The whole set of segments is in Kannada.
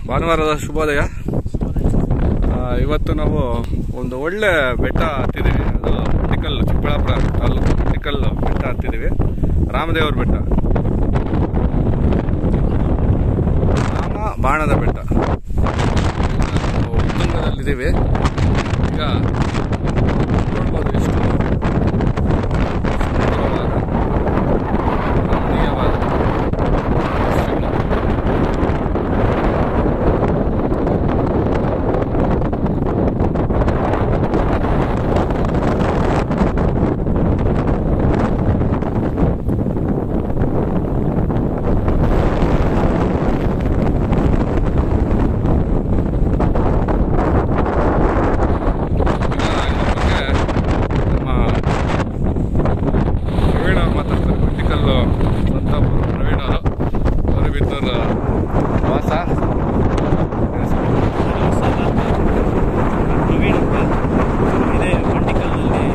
ಭಾನುವಾರದ ಶುಭೋದಯ ಆ, ಇವತ್ತು ನಾವು ಒಂದು ಒಳ್ಳೆ ಬೆಟ್ಟ ಹತ್ತಿದ್ದೀವಿ ಅದು ಮಂಡಿಕಲ್ ಚಿಕ್ಕಬಳ್ಳಾಪುರ ತಾಲೂಕು ಮಂಡಿಕಲ್ ಬೆಟ್ಟ ಹತ್ತಿದ್ದೀವಿ ರಾಮದೇವ್ರ ಬೆಟ್ಟ ರಾಮ ಬಾಣದ ಬೆಟ್ಟ ನಾವು ಉತ್ತುಂಗದಲ್ಲಿದ್ದೀವಿ ಈಗ ನೋಡ್ಬೋದು ಎಷ್ಟು ಸುಂದರವಾದ ರಮಣೀಯವಾದ ದೃಶ್ಯಗಳು. ಈಗ ಇದ್ರ ಬಗ್ಗೆ ನಮ್ಮ ಪ್ರವೀಣ್ ಅವ್ರು ಮಾತಾಡ್ತಾರೆ ಪೊಲಿಟಿಕಲ್ಲು ಸಂತಾಪುರ ಪ್ರವೀಣ್ ಅವರು ಅವರಿಬಿದ್ದರ ವಾಸ ಪ್ರವೀಣ್ ಅಂತ ಇದೇ ಮಂಡಿಕಲ್ನಲ್ಲಿ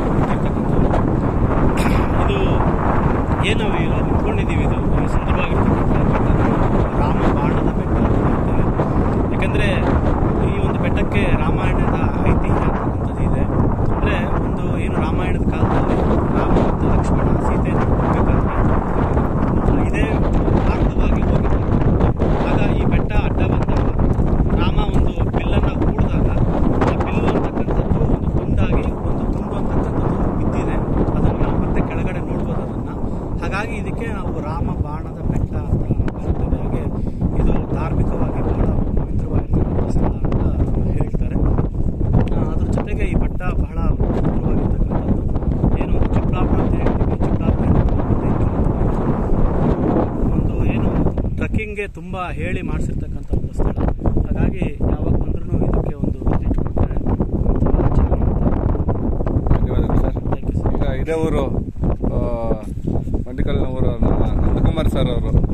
ಇದು ಏನು ಈಗ ನಿಂತ್ಕೊಂಡಿದ್ದೀವಿ ಇದು ಸುಂದರವಾಗಿರ್ತಕ್ಕಂಥ ಬೆಟ್ಟ ರಾಮ ಬಾಣದ ಬೆಟ್ಟ ಅಂತ ಹೇಳ್ತೇವೆ ಯಾಕಂದರೆ ಈ ಒಂದು ಬೆಟ್ಟಕ್ಕೆ ರಾಮಾಯಣದ ಐತಿಹ್ಯ ಅಂತಕ್ಕಂಥದ್ದು ಇದೆ ಅಂದರೆ ಒಂದು ಏನು ರಾಮಾಯಣದ ಕಾಲದಲ್ಲಿ ರಾಮ ಮತ್ತು ಲಕ್ಷ್ಮಣ ಸೀತೆಯನ್ನು ಹುಡುಕಬೇಕಾದ್ರೆ ಇದೇ ಮಾರ್ಗವಾಗಿ ಹೋಗಿದ್ದಾರೆ ಆಗ ಈ ಬೆಟ್ಟ ಅಡ್ಡ ಬಂದಾಗ ರಾಮ ಒಂದು ಬಿಲ್ಲನ್ನು ಹೂಡಿದಾಗ ಆ ಬಿಲ್ಲು ಅಂತಕ್ಕಂಥದ್ದು ಒಂದು ತುಂಡಾಗಿ ಒಂದು ತುಂಡು ಅಂತಕ್ಕಂಥದ್ದು ಬಿದ್ದಿದೆ ಅದನ್ನು ನಾವು ಮತ್ತೆ ಕೆಳಗಡೆ ನೋಡ್ಬೋದು ಅದನ್ನು ಹಾಗಾಗಿ ಇದಕ್ಕೆ ನಾವು ರಾಮ ಬಾಣದ ಬೆಟ್ಟ ಅಂತ ಕರಿತೇವೆ ಹಾಗೆ ಇದು ಧಾರ್ಮಿಕವಾಗಿ ಬಹಳ ಪವಿತ್ರವಾಗಿರ್ತಕ್ಕಂಥ ಸ್ಥಳ ಅಂತ ಹೇಳ್ತಾರೆ ಆ, ಅದ್ರ ಜೊತೆಗೆ ಈ ಬೆಟ್ಟ ಬಹಳ ಸುಂದರವಾಗಿರ್ತಕ್ಕಂಥದ್ದು ಏನು ಚಿಕ್ಕಬಳ್ಳಾಪುರ ಅಂತ ಹೇಳ್ತೀವಿ ಚಿಕ್ಕಬಳ್ಳಾಪುರ ಒಂದು ಏನು ಟ್ರಕ್ಕಿಂಗ್ಗೆ ತುಂಬ ಹೇಳಿ ಮಾಡಿಸಿರ್ತಕ್ಕಂಥ ಒಂದು ಸ್ಥಳ ಹಾಗಾಗಿ ಯಾವಾಗ ಬಂದ್ರೂ ಇದಕ್ಕೆ ಒಂದು ವಿಸಿಟ್ ಕೊಟ್ಟರೆ ಒಂಥರ ಚೆನ್ನಾಗಿರುತ್ತೆ ಧನ್ಯವಾದಗಳು ಸರ್ ಥ್ಯಾಂಕ್ ಯು ಸರ್ ಈಗ ಇದೇ ಊರು ಆ, ಮಂಡಿಕಲ್ನ ಊರು ನಮ್ಮ ನಂದಕುಮಾರ್ ಸರ್ ಅವರು